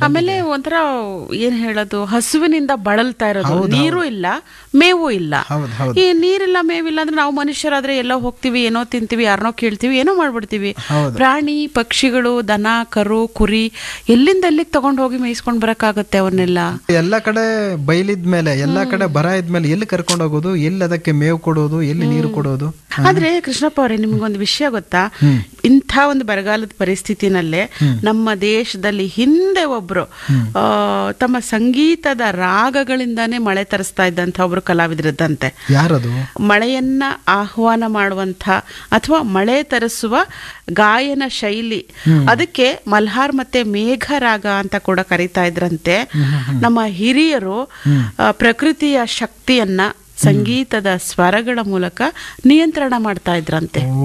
ಆಮೇಲೆ ಒಂಥರ ಏನ್ ಹೇಳೋದು ಹಸುವಿನಿಂದ ಬಳಲ್ತಾ ಇರೋದು ನೀರು ಇಲ್ಲ ಮೇವು ಇಲ್ಲ ಹೌದು ಹೌದು ಈ ನೀರಿಲ್ಲ ಮೇವಿಲ್ಲ ಅಂದ್ರೆ ನಾವು ಮನುಷ್ಯರಾದ್ರೆ ಎಲ್ಲೋ ಹೋಗ್ತೀವಿ ಏನೋ ತಿಂತೀವಿ ಯಾರನ್ನೋ ಕೇಳ್ತೀವಿ ಏನೋ ಮಾಡ್ಬಿಡ್ತೀವಿ ಹೌದು. ಪ್ರಾಣಿ ಪಕ್ಷಿಗಳು ದನ ಕರು ಕುರಿ ಎಲ್ಲಿಂದ ಎಲ್ಲಿಗೆ ತಗೊಂಡು ಹೋಗಿ ಮೇಯಿಸ್ಕೊಂಡ್ ಬರಕ್ಕಾಗತ್ತೆ ಅವನ್ನೆಲ್ಲ ಎಲ್ಲ ಕಡೆ ಬೈಲಿದ್ಮೇಲೆ ಎಲ್ಲಾ ಕಡೆ ಬರ ಇದ್ಮೇಲೆ ಎಲ್ಲಿ ಕರ್ಕೊಂಡು ಹೋಗೋದು ಎಲ್ಲಿ ಅದಕ್ಕೆ ಮೇವು ಕೊಡೋದು ಎಲ್ಲಿ ನೀರು ಕೊಡೋದು ಆದ್ರೆ ಕೃಷ್ಣಪ್ಪ ಅವರೇ ನಿಮ್ಗೊಂದು ವಿಷಯ ಗೊತ್ತಾ ಇಂಥ ಒಂದು ಬರಗಾಲದ ಪರಿಸ್ಥಿತಿನಲ್ಲೇ ನಮ್ಮ ದೇಶದಲ್ಲಿ ಹಿಂದೆ ಒಬ್ರು ಆ, ತಮ್ಮ ಸಂಗೀತದ ರಾಗಗಳಿಂದಾನೇ ಮಳೆ ತರಿಸ್ತಾ ಇದ್ದಂಥ ಒಬ್ರು ಕಲಾವಿದರಿದ್ದಂತೆ ಯಾರದು ಮಳೆಯನ್ನ ಆಹ್ವಾನ ಮಾಡುವಂಥ ಅಥವಾ ಮಳೆ ತರಿಸುವ ಗಾಯನ ಶೈಲಿ ಅದಕ್ಕೆ ಮಲ್ಹಾರ್ ಮತ್ತೆ ಮೇಘರಾಗ ಅಂತ ಕೂಡ ಕರೀತಾ ಇದ್ರಂತೆ ನಮ್ಮ ಹಿರಿಯರು ಆ, ಪ್ರಕೃತಿಯ ಶಕ್ತಿಯನ್ನ ಸಂಗೀತದ ಸ್ವರಗಳ ಮೂಲಕ ನಿಯಂತ್ರಣ ಮಾಡ್ತಾ ಇದ್ರಂತೆ ಓ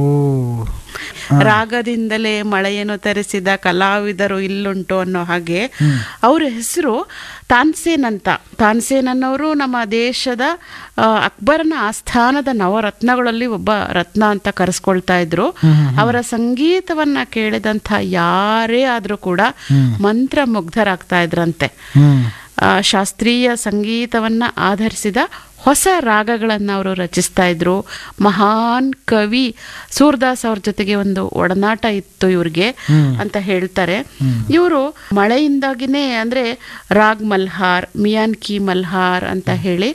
ರಾಗದಿಂದಲೇ ಮಳೆಯನ್ನು ತರಿಸಿದ ಕಲಾವಿದರು ಇಲ್ಲುಂಟು ಅನ್ನೋ ಹಾಗೆ ಅವ್ರ ಹೆಸರು ತಾನ್ಸೇನ್ ಅಂತ ತಾನ್ಸೇನ್ ಅನ್ನೋರು ನಮ್ಮ ದೇಶದ ಆ, ಅಕ್ಬರನ ಆಸ್ಥಾನದ ನವರತ್ನಗಳಲ್ಲಿ ಒಬ್ಬ ರತ್ನ ಅಂತ ಕರೆಸ್ಕೊಳ್ತಾ ಇದ್ರು ಅವರ ಸಂಗೀತವನ್ನ ಕೇಳಿದಂಥ ಯಾರೇ ಆದ್ರೂ ಕೂಡ ಮಂತ್ರ ಮುಗ್ಧರಾಗ್ತಾ ಇದ್ರಂತೆ ಹ್ಮ್ ಆ, ಶಾಸ್ತ್ರೀಯ ಸಂಗೀತವನ್ನ ಆಧರಿಸಿದ ಹೊಸ ರಾಗಗಳನ್ನು ಅವರು ರಚಿಸ್ತಾ ಇದ್ರು ಮಹಾನ್ ಕವಿ ಸೂರ್ದಾಸ್ ಅವ್ರ ಜೊತೆಗೆ ಒಂದು ಒಡನಾಟ ಇತ್ತು ಇವ್ರಿಗೆ ಅಂತ ಹೇಳ್ತಾರೆ ಇವರು ಮಳೆಯಿಂದಾಗಿನೇ ಅಂದ್ರೆ ರಾಗ್ ಮಲ್ಹಾರ್ ಮಿಯಾನ್ ಕಿ ಮಲ್ಹಾರ್ ಅಂತ ಹೇಳಿ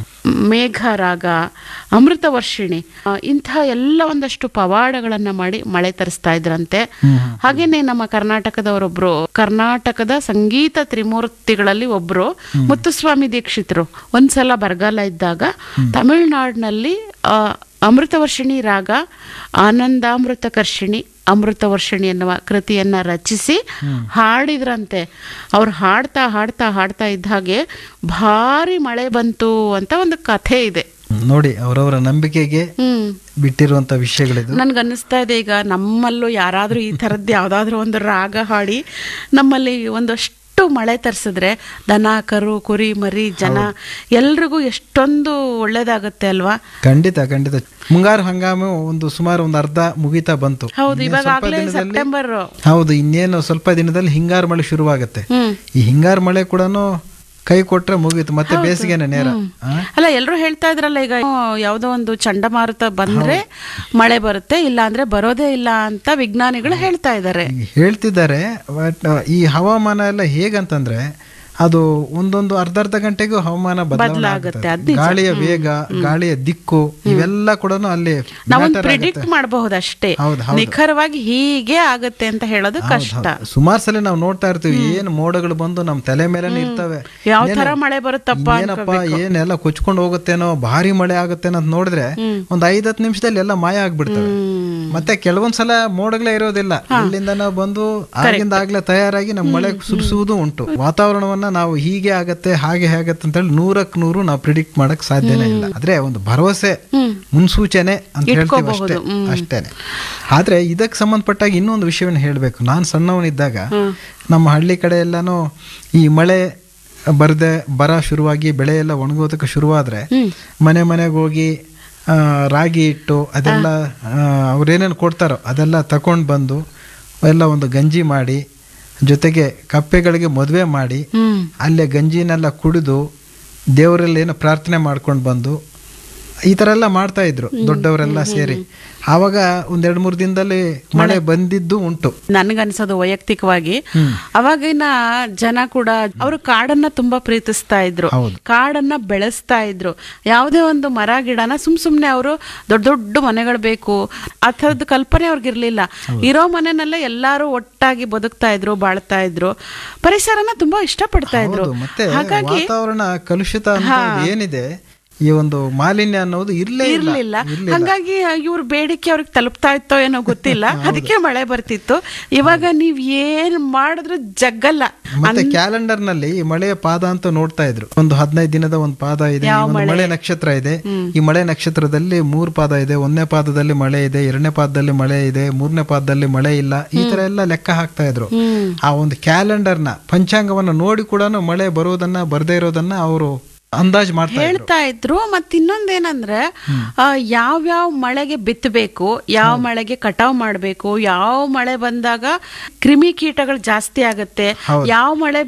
ಮೇಘ ರಾಗ ಅಮೃತ ವರ್ಷಿಣಿ ಆ, ಇಂಥ ಎಲ್ಲ ಒಂದಷ್ಟು ಪವಾಡಗಳನ್ನ ಮಾಡಿ ಮಳೆ ತರಿಸ್ತಾ ಇದ್ರಂತೆ ಹಾಗೇನೆ ನಮ್ಮ ಕರ್ನಾಟಕದವರೊಬ್ರು ಕರ್ನಾಟಕದ ಸಂಗೀತ ತ್ರಿಮೂರ್ತಿಗಳಲ್ಲಿ ಒಬ್ರು ಮುತ್ತುಸ್ವಾಮಿ ದೀಕ್ಷಿತರು ಒಂದ್ಸಲ ಬರಗಾಲ ಇದ್ದಾಗ ತಮಿಳುನಾಡಿನಲ್ಲಿ ಆ, ಅಮೃತ ವರ್ಷಿಣಿ ರಾಗ ಆನಂದಾಮೃತ ಕರ್ಷಿಣಿ ಅಮೃತ ವರ್ಷಿಣಿ ಎನ್ನುವ ಕೃತಿಯನ್ನ ರಚಿಸಿ ಹಾಡಿದ್ರಂತೆ ಅವ್ರು ಹಾಡ್ತಾ ಹಾಡ್ತಾ ಹಾಡ್ತಾ ಇದ್ದ ಹಾಗೆ ಭಾರಿ ಮಳೆ ಬಂತು ಅಂತ ಒಂದು ಕಥೆ ಇದೆ ನೋಡಿ ಅವರವರ ನಂಬಿಕೆಗೆ ಹ್ಮ್ ಬಿಟ್ಟಿರುವಂತ ವಿಷಯಗಳಿದು ನನ್ಗನ್ನಿಸ್ತಾ ಇದೆ ಈಗ ನಮ್ಮಲ್ಲೂ ಯಾರಾದ್ರೂ ಈ ಥರದ್ದು ಯಾವ್ದಾದ್ರು ಒಂದು ರಾಗ ಹಾಡಿ ನಮ್ಮಲ್ಲಿ ಒಂದಷ್ಟು ಮಳೆ ತರಿಸಿದ್ರೆ ದನ ಕರು ಕುರಿ ಮರಿ ಜನ ಎಲ್ರಿಗೂ ಎಷ್ಟೊಂದು ಒಳ್ಳೇದಾಗತ್ತೆ ಅಲ್ವಾ ಖಂಡಿತ ಖಂಡಿತ ಮುಂಗಾರು ಹಂಗಾಮು ಒಂದು ಸುಮಾರು ಒಂದು ಅರ್ಧ ಮುಗಿತಾ ಬಂತು ಹೌದು ಇನ್ನೇನ್ ಸ್ವಲ್ಪ ಇವಾಗಲೇ ದಿನದಲ್ಲಿ- ಸೆಪ್ಟೆಂಬರ್ ಹೌದು ಇನ್ನೇನು ಸ್ವಲ್ಪ ದಿನದಲ್ಲಿ ಹಿಂಗಾರು ಮಳೆ ಶುರುವಾಗುತ್ತೆ ಹ್ಮ್ ಈ ಹಿಂಗಾರು ಮಳೆ ಕೂಡ ಕೈ ಕೊಟ್ರೆ ಮುಗೀತು ಮತ್ತೆ ಬೇಸಿಗೆನೆ ನೇರ ಆ? ಅಲ್ಲ ಎಲ್ಲರೂ ಹೇಳ್ತಾ ಇದ್ರಲ್ಲ ಈಗ ಯಾವುದೋ ಒಂದು ಚಂಡಮಾರುತ ಬಂದ್ರೆ ಮಳೆ ಬರುತ್ತೆ ಇಲ್ಲ ಅಂದ್ರೆ ಬರೋದೇ ಇಲ್ಲ ಅಂತ ವಿಜ್ಞಾನಿಗಳು ಹೇಳ್ತಾ ಇದ್ದಾರೆ ಈಗ ಹೇಳ್ತಿದ್ದಾರೆ ಬಟ್ ಈ ಹವಾಮಾನ ಎಲ್ಲ ಹೇಗಂತಂದ್ರೆ ಅದು ಒಂದೊಂದು ಅರ್ಧ ಅರ್ಧ ಗಂಟೆಗೂ ಹವಾಮಾನ ಬದಲಾವಣೆ ಬದಲಾಗುತ್ತೆ, ಆಗುತ್ತೆ. ಅದ್ ನಿಜ. ಗಾಳಿಯ ವೇಗ ಗಾಳಿಯ ದಿಕ್ಕು ಇವೆಲ್ಲ ಕೂಡ ಅಲ್ಲಿ ನಾವೊಂದು matter ಪ್ರಿಡಿಕ್ಟ್ ಆಗುತ್ತೆ. ಮಾಡಬಹುದು ಅಷ್ಟೇ ಹೌದು, ಹೌದು. ನಿಖರವಾಗಿ ಹೀಗೆ ಆಗತ್ತೆ ಅಂತ ಹೇಳೋದು ಕಷ್ಟ ಸುಮಾರು ಸಲ ನಾವು ನೋಡ್ತಾ ಇರ್ತೀವಿ ಏನ್ ಮೋಡಗಳು ಬಂದು ನಮ್ ತಲೆ ಮೇಲೆ ಇರ್ತವೆ ಯಾವ ತರ ಇನ್ನೇನು- ಮಳೆ ಬರುತ್ತಪ್ಪ ಏನಪ್ಪ ಏನೆಲ್ಲ ಕೊಚ್ಕೊಂಡು ಹೋಗುತ್ತೇನೋ ಭಾರಿ ಮಳೆ ಆಗುತ್ತೇನೋ ಅಂತ ನೋಡಿದ್ರೆ ಒಂದ್ ಐದತ್ತು ನಿಮಿಷದಲ್ಲಿ ಎಲ್ಲ ಮಾಯ ಆಗ್ಬಿಡ್ತವೆ ಮತ್ತೆ ಕೆಲವೊಂದ್ಸಲ ಮೋಡಗಳೇ ಇರೋದಿಲ್ಲ ಇಲ್ಲಿಂದ ನಾವು ಬಂದು ಆಗಿಂದ ಆಗ್ಲೇ ತಯಾರಾಗಿ ನಮ್ ಮಳೆ ಸುರಿಸುವುದು ಉಂಟು ವಾತಾವರಣವನ್ನ ನಾವು ಹೀಗೆ ಆಗತ್ತೆ ಹಾಗೆ ಆಗತ್ತೆ ಅಂತ ಹೇಳಿ ನೂರಕ್ ನೂರು ನಾವು ಪ್ರಿಡಿಕ್ಟ್ ಮಾಡಕ್ ಸಾಧ್ಯನೇ ಇಲ್ಲ ಆದ್ರೆ ಒಂದು ಭರವಸೆ ಮುನ್ಸೂಚನೆ ಅಂತ ಹೇಳ್ತೀವಿ ಅಷ್ಟೇ ಅಷ್ಟೇನೆ ಆದ್ರೆ ಇದಕ್ಕೆ ಸಂಬಂಧಪಟ್ಟಾಗ ಇನ್ನೊಂದು ವಿಷಯವನ್ನು ಹೇಳ್ಬೇಕು ನಾನು ಸಣ್ಣವನಿದ್ದಾಗ ನಮ್ಮ ಹಳ್ಳಿ ಕಡೆ ಎಲ್ಲಾನು ಈ ಮಳೆ ಬರದೆ ಬರ ಶುರುವಾಗಿ ಬೆಳೆ ಎಲ್ಲ ಒಣಗೋದಕ್ಕೆ ಶುರುವಾದ್ರೆ ಮನೆ ಮನೆಗೆ ಹೋಗಿ ಆ, ರಾಗಿ ಹಿಟ್ಟು ಅದೆಲ್ಲ ಅವ್ರೇನೇನು ಕೊಡ್ತಾರೋ ಅದೆಲ್ಲ ತಕೊಂಡು ಬಂದು ಎಲ್ಲ ಒಂದು ಗಂಜಿ ಮಾಡಿ ಜೊತೆಗೆ ಕಪ್ಪೆಗಳಿಗೆ ಮದುವೆ ಮಾಡಿ ಹ್ಮ್ ಅಲ್ಲೇ ಗಂಜಿನೆಲ್ಲ ಕುಡಿದು ದೇವರಲ್ಲಿ ಏನೋ ಪ್ರಾರ್ಥನೆ ಮಾಡ್ಕೊಂಡು ಬಂದು ಈ ತರ ಎಲ್ಲ ಮಾಡ್ತಾ ಇದ್ರು ದೊಡ್ಡವರೆಲ್ಲ ಸೇರಿ ಆವಾಗ ಒಂದೆರಡು ಮೂರು ದಿನದಲ್ಲಿ ಮಳೆ ಬಂದಿದ್ದು ಉಂಟು ನನ್ಗನ್ಸೋದು ವೈಯಕ್ತಿಕವಾಗಿ ಅವಾಗಿನ ಜನ ಕೂಡ ಅವರು ಕಾಡನ್ನ ತುಂಬಾ ಪ್ರೀತಿಸ್ತಾ ಇದ್ರು ಹೌದು. ಕಾಡನ್ನ ಬೆಳೆಸ್ತಾ ಇದ್ರು ಯಾವುದೇ ಒಂದು ಮರ ಗಿಡನ ಸುಮ್ ಸುಮ್ನೆ ಅವರು ದೊಡ್ಡ ದೊಡ್ಡ ಮನೆಗಳು ಬೇಕು ಆ ಥರದ್ದು ಕಲ್ಪನೆ ಅವ್ರಿಗಿರ್ಲಿಲ್ಲ ಇರೋ ಮನೆನಲ್ಲೇ ಎಲ್ಲಾರು ಒಟ್ಟಾಗಿ ಬದುಕ್ತಾ ಇದ್ರು ಬಾಳ್ತಾ ಇದ್ರು ಪರಿಸರನ ತುಂಬಾ ಇಷ್ಟಪಡ್ತಾ ಇದ್ರು ಹೌದು ಮತ್ತೆ ಹಾಗಾಗಿ ವಾತಾವರಣ ಕಲುಷಿತ ಅಂತ ಏನಿದೆ ಈ ಒಂದು ಮಾಲಿನ್ಯ ಅನ್ನೋದು ಇರ್ಲೇ ಇಲ್ಲ ಇರ್ಲಿಲ್ಲ ಹಂಗಾಗಿ ಇವ್ರ ಬೇಡಿಕೆ ಅವ್ರಿಗೆ ತಲುಪ್ತಾ ಇತ್ತೋ ಏನೋ ಗೊತ್ತಿಲ್ಲ ಅದಕ್ಕೆ ಮಳೆ ಬರ್ತಿತ್ತು ಇವಾಗ ನೀವ್ ಏನ್ ಮಾಡಿದ್ರು ಜಗ್ಗಲ್ಲ ಮತ್ತೆ ಕ್ಯಾಲೆಂಡರ್ ನಲ್ಲಿ ಈ ಮಳೆಯ ಪಾದ ಅಂತ ನೋಡ್ತಾ ಇದ್ರು ಒಂದು ಹದಿನೈದು ದಿನದ ಒಂದು ಪಾದ ಇದೆ ಈ ಒಂದು ಮಳೆ ನಕ್ಷತ್ರ ಇದೆ ಈ ಮಳೆ ನಕ್ಷತ್ರದಲ್ಲಿ ಮೂರು ಪಾದ ಇದೆ ಒಂದನೇ ಪಾದದಲ್ಲಿ ಮಳೆ ಇದೆ ಎರಡನೇ ಪಾದದಲ್ಲಿ ಮಳೆ ಇದೆ ಮೂರನೇ ಪಾದದಲ್ಲಿ ಮಳೆ ಇಲ್ಲ ಈ ತರ ಎಲ್ಲ ಲೆಕ್ಕ ಹಾಕ್ತಾ ಇದ್ರು ಆ ಒಂದು ಕ್ಯಾಲೆಂಡರ್ ನ ಪಂಚಾಂಗವನ್ನ ನೋಡಿ ಕೂಡ ಮಳೆ ಬರೋದನ್ನ ಬರ್ದೇ ಇರೋದನ್ನ ಅವರು ಅಂದಾಜ್ ಮಾಡ್ತಾ ಇದ್ರು ಹೇಳ್ತಾ ಇದ್ರು ಮತ್ ಇನ್ನೊಂದೇನಂದ್ರೆ ಯಾವ್ಯಾವ ಮಳೆಗೆ ಬಿತ್ತಬೇಕು ಯಾವ ಮಳೆಗೆ ಕಟಾವ್ ಮಾಡ್ಬೇಕು ಯಾವ ಮಳೆ ಬಂದಾಗ ಕ್ರಿಮಿ ಕೀಟಗಳು ಜಾಸ್ತಿ ಆಗತ್ತೆ ಯಾವ ಮಳೆ